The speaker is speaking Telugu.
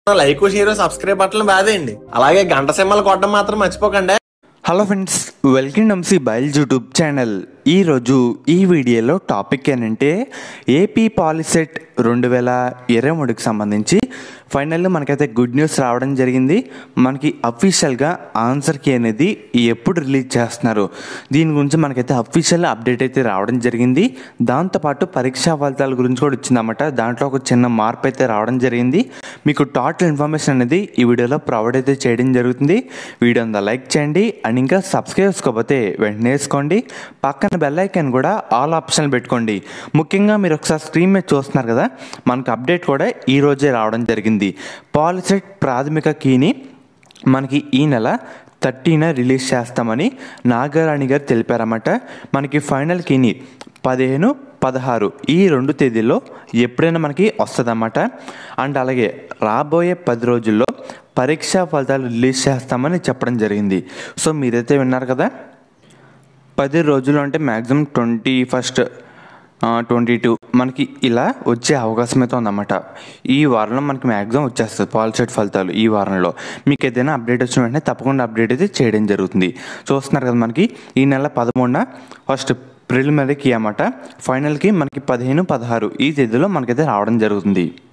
లైక్ షేర్ సబ్స్క్రైబ్ బట్టలు బాదేయండి అలాగే గంట సింహలు కొట్టడం మాత్రం మర్చిపోకండి హలో ఫ్రెండ్స్ వెల్కమ్ నమ్సి బయల్ యూట్యూబ్ ఛానల్ ఈరోజు ఈ వీడియోలో టాపిక్ ఏంటంటే ఏపీ పాలిసెట్ రెండు వేల ఇరవై మూడుకి సంబంధించి ఫైనల్లీ మనకైతే గుడ్ న్యూస్ రావడం జరిగింది మనకి అఫీషియల్గా ఆన్సర్ కీ అనేది ఎప్పుడు రిలీజ్ చేస్తున్నారు దీని గురించి మనకైతే అఫీషియల్ అప్డేట్ అయితే రావడం జరిగింది దాంతోపాటు పరీక్షా ఫలితాల గురించి కూడా వచ్చిందన్నమాట దాంట్లో ఒక చిన్న మార్పు అయితే రావడం జరిగింది మీకు టోటల్ ఇన్ఫర్మేషన్ అనేది ఈ వీడియోలో ప్రొవైడ్ అయితే చేయడం జరుగుతుంది వీడియో అంతా లైక్ చేయండి అండ్ ఇంకా సబ్స్క్రైబ్ చేసుకోకపోతే వెంటనే వేసుకోండి పక్కన బెల్ ఐకాన్ కూడా ఆల్ ఆప్షన్ పెట్టుకోండి ముఖ్యంగా మీరు ఒకసారి స్క్రీన్ మీద చూస్తున్నారు కదా మనకు అప్డేట్ కూడా ఈ రోజే రావడం జరిగింది పాలిసెట్ ప్రాథమిక కీని మనకి ఈ నెల థర్టీన రిలీజ్ చేస్తామని నాగారాణి గారు తెలిపారన్నమాట మనకి ఫైనల్ కీని పదిహేను పదహారు ఈ రెండు తేదీల్లో ఎప్పుడైనా మనకి వస్తుందన్నమాట అండ్ అలాగే రాబోయే పది రోజుల్లో పరీక్షా ఫలితాలు రిలీజ్ చేస్తామని చెప్పడం జరిగింది సో మీరైతే విన్నారు కదా పది రోజులు అంటే maximum twenty first twenty two మనకి ఇలా వచ్చే అవకాశం అయితే ఉందన్నమాట ఈ వారంలో మనకి మ్యాక్సిమం వచ్చేస్తుంది పాలిసెట్ ఫలితాలు ఈ వారంలో మీకు ఏదైనా అప్డేట్ వచ్చిన వెంటనే తప్పకుండా అప్డేట్ అయితే చేయడం జరుగుతుంది చూస్తున్నారు కదా మనకి ఈ నెల పదమూడున ఫస్ట్ ప్రిలిమినరీకి అన్నమాట ఫైనల్కి మనకి పదిహేను పదహారు ఈ తేదీలో మనకైతే రావడం జరుగుతుంది